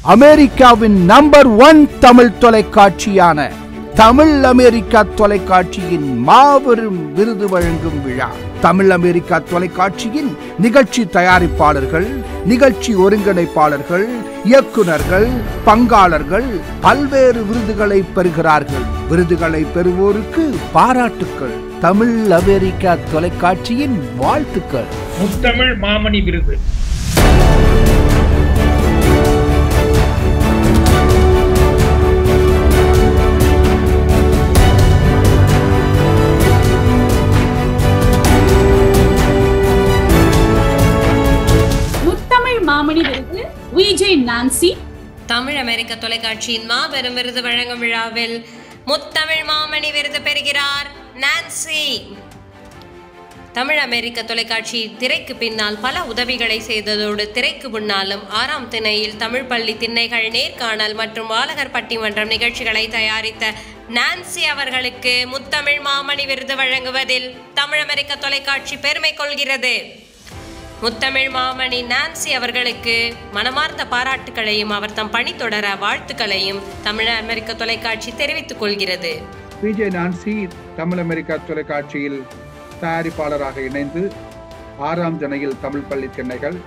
அமெரிக்காவின் number one Tamil தொலைக்காட்சியான Tamil America தொலைக்காட்சியின் மாபெரும் விருது வழங்கும் விழா தமிழ் அமெரிக்கா தொலைக்காட்சியின் நிகழ்ச்சி தயாரிப்பாளர்கள் நிகழ்ச்சி ஒருங்கிணைப்பாளர்கள் இயக்குனர்கள் பங்காளர்கள் பல்வேறு விருதுகளை பெறுகிறார்கள் விருதுகளை பெறுவோருக்கு பாராட்டுக்கள் தமிழ் அமெரிக்கா தொலைக்காட்சியின் வாழ்த்துக்கள் முத்தமிழ் மாமணி விருது முத்தமிழ் மாமணி விருது விஜே நான்சி தமிழ் அமெரிக்க தொலைக்காட்சியின் மாபெரும் விருது வழங்கும் விழாவில் முத்தமிழ் மாமணி விருது பெறுகிறார் நான்சி தமிழ் அமெரிக்க தொலைக்காட்சி திரைக்கு பின்னால் பல உதவிகளை செய்ததோடு திரைக்கு முன்னாலும் ஆறாம் திணையில் தமிழ் பள்ளி திண்ணைகள் நேர்காணல் மற்றும் வாலகர் பட்டிமன்றம் நிகழ்ச்சிகளை தயாரித்த நான்சி அவர்களுக்கு முத்தமிழ் மாமணி விருது வழங்குவதில் தமிழ் அமெரிக்க தொலைக்காட்சி பெருமை கொள்கிறது முத்தமிழ் மாமணி நான்சி அவர்களுக்கு மனமார்ந்த பாராட்டுகளையும் அவர் தம் பணி தொடர வாழ்த்துக்களையும் தமிழ் அமெரிக்க தொலைக்காட்சி தெரிவித்துக் கொள்கிறது விஜய் நான்சி தமிழ் அமெரிக்கா தொலைக்காட்சியில் தயாரிப்பாளராக இணைந்து ஆறாம் ஜனையில் தமிழ் பள்ளி திண்ணைகள்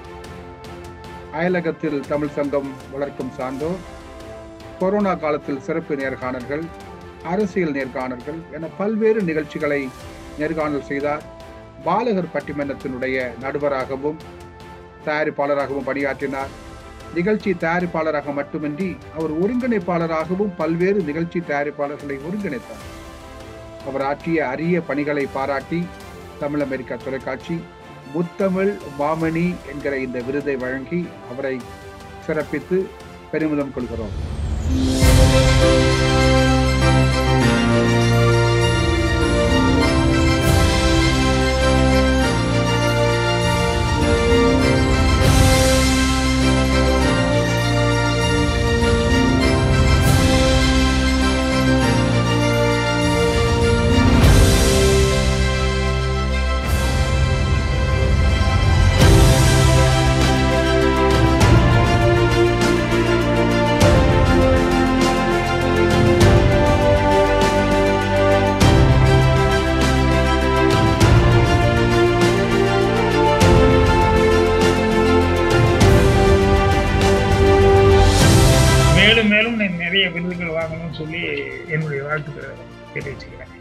அயலகத்தில் தமிழ் சங்கம் வளர்க்கும் சான்றோர் கொரோனா காலத்தில் சிறப்பு நேர்காணல்கள் அரசியல் நேர்காணல்கள் என பல்வேறு நிகழ்ச்சிகளை நேர்காணல் செய்தார் பாலகர் பட்டிமன்றத்தினுடைய நடுவராகவும் தயாரிப்பாளராகவும் பணியாற்றினார் நிகழ்ச்சி தயாரிப்பாளராக மட்டுமின்றி அவர் ஒருங்கிணைப்பாளராகவும் பல்வேறு நிகழ்ச்சி தயாரிப்பாளர்களை ஒருங்கிணைத்தார் அவர் ஆற்றிய அரிய பணிகளை பாராட்டி தமிழ் அமெரிக்கா தொலைக்காட்சி முத்தமிழ் மாமணி என்கிற இந்த விருதை வழங்கி அவரை சிறப்பித்து பெருமிதம் கொள்கிறோம் மேலும் மேலும் நான் நிறைய விருதுகள் வாங்கணும்னு சொல்லி என்னுடைய வாழ்த்துக்களை தெரிவிச்சுக்கிறேன்